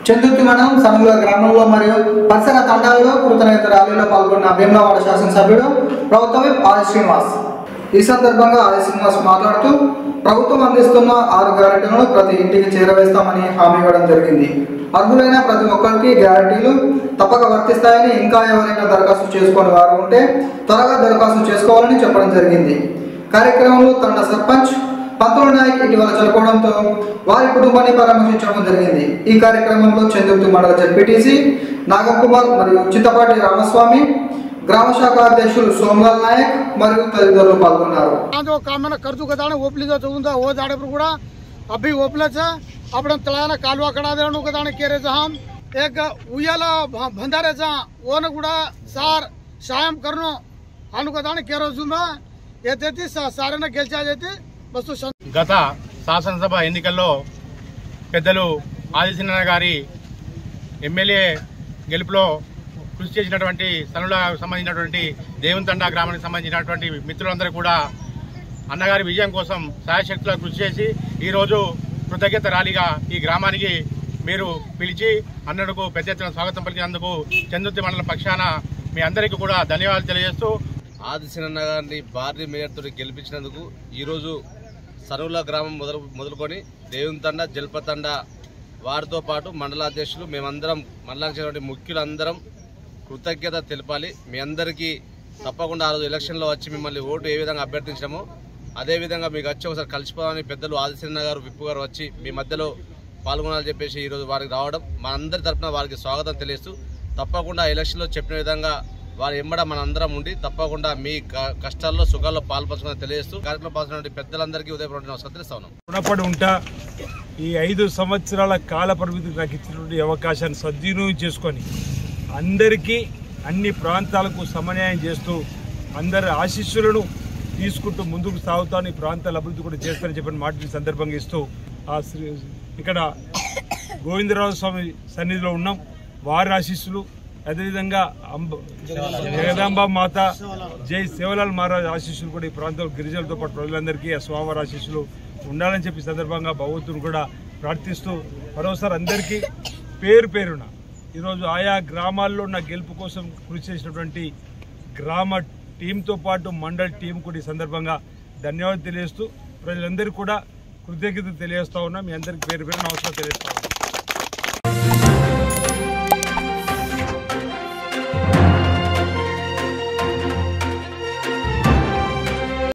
చందుర్తి మండలం సనుగుల గ్రామంలో మరియు పరిసర తండాలలో కృతజ్ఞత ర్యాలీలో పాల్గొన్న వేములవాడ శాసనసభ్యుడు ప్రభుత్వం ఆది శ్రీనివాస్ ఈ సందర్భంగా ఆది శ్రీనివాస్ మాట్లాడుతూ ప్రభుత్వం అందిస్తున్న ఆరు గ్యారెంటీలను ప్రతి ఇంటికి చేరవేస్తామని హామీ ఇవ్వడం జరిగింది అర్హులైన ప్రతి ఒక్కరికి గ్యారెంటీలు తప్పక వర్తిస్తాయని ఇంకా ఎవరైనా దరఖాస్తు చేసుకుని వారు ఉంటే త్వరగా దరఖాస్తు చేసుకోవాలని చెప్పడం జరిగింది కార్యక్రమంలో తండ సర్పంచ్ పంతుల నాయక్ ఇటీవల చనిపోవడంతో వారి కుటుంబాన్ని పరామర్శించడం జరిగింది ఈ కార్యక్రమంలో చంద్రుతి మండల జడ్పీటీసీ నాగకుమార్ మరియు చింతపాటి రామస్వామి గ్రామ శాఖ అధ్యక్షులు సోమలాల్ నాయక్ మరియు తదితరులు పాల్గొన్నారు हाँ जो काम मैंने कर चुका था ना ओपली जो चुका वो जाड़े पर गुड़ा अभी ओपले से अपने तलाना कालवा कड़ा दे नु कदाने केरे से हम एक उयाला भंडारे से वो न गुड़ा सार सायम करनो हानु कदाने केरो जुमा ये देती सारे न गेलचा देती बस तो शन- గత శాసనసభ ఎన్నికల్లో పెద్దలు ఆదిశీన గారి ఎమ్మెల్యే గెలుపులో కృషి చేసినటువంటి సనుల సంబంధించినటువంటి దేవునితండ గ్రామానికి సంబంధించినటువంటి మిత్రులందరూ కూడా అన్నగారి విజయం కోసం సాయశక్తుల కృషి చేసి ఈరోజు కృతజ్ఞత ర్యాలీగా ఈ గ్రామానికి మీరు పిలిచి అన్నడుకు పెద్ద ఎత్తున స్వాగతం పలికినందుకు చంద్రుతి మండలం పక్షాన మీ అందరికీ కూడా ధన్యవాదాలు తెలియజేస్తూ ఆదిశనన్న గారిని భారీ మేయర్తో గెలిపించినందుకు ఈరోజు సరువుల గ్రామం మొదలు మొదలుకొని దేవునితండ జల్పతండ వారితో పాటు మండలాధ్యక్షులు మేమందరం మండలానికి చెందినటువంటి ముఖ్యులందరం కృతజ్ఞత తెలపాలి మీ అందరికీ తప్పకుండా ఆ రోజు ఎలక్షన్లో వచ్చి మిమ్మల్ని ఓటు ఏ విధంగా అభ్యర్థించామో అదేవిధంగా మీకు వచ్చి ఒకసారి కలిసిపోవాలని పెద్దలు ఆదిశన్న గారు విప్పు గారు వచ్చి మీ మధ్యలో పాల్గొనాలని చెప్పేసి ఈరోజు వారికి రావడం మా అందరి తరఫున వారికి స్వాగతం తెలియజేస్తూ తప్పకుండా ఎలక్షన్లో చెప్పిన విధంగా వారి ఎంబడ మనందరం ఉండి తప్పకుండా మీ క- కష్టాల్లో సుఖాల్లో పాల్పంచుకుని తెలియజేస్తూ కార్యక్రమం పాల్గొన్న పెద్దలందరికీ ఉదయపూర్వక నమస్కారం తెలుస్తా ఉన్నాం రుణపడి ఉంటా ఈ ఐదు సంవత్సరాల కాల పరిమితికి నాకు ఇచ్చినటువంటి అవకాశాన్ని సద్వినియోగం చేసుకొని అందరికీ అన్ని ప్రాంతాలకు సమన్యాయం చేస్తూ అందరి ఆశీస్సులను తీసుకుంటూ ముందుకు సాగుతాను ఈ ప్రాంతాల అభివృద్ధి కూడా చేస్తానని చెప్పిన మాట ఈ సందర్భంగా ఇస్తూ ఆ శ్రీ ఇక్కడ గోవిందరావు స్వామి సన్నిధిలో ఉన్నాం వారి ఆశీస్సులు అదేవిధంగా అంబ జగదాంబ మాత జై సేవలాల్ మహారాజ్ ఆశీస్సులు కూడా ఈ ప్రాంతంలో గిరిజనులతో పాటు ప్రజలందరికీ ఆ స్వామివారి ఆశీస్సులు ఉండాలని చెప్పి ఈ సందర్భంగా భగవంతుని కూడా ప్రార్థిస్తూ మరోసారి అందరికీ పేరు పేరున ఈరోజు ఆయా గ్రామాల్లో ఉన్న గెలుపు కోసం కృషి చేసినటువంటి గ్రామ టీంతో పాటు మండల్ టీం కూడా ఈ సందర్భంగా ధన్యవాదాలు తెలియజేస్తూ ప్రజలందరికీ కూడా కృతజ్ఞతలు తెలియజేస్తా ఉన్నా మీ అందరికీ పేరు పేరు నమస్కారం తెలియజేస్తా ఉన్నాం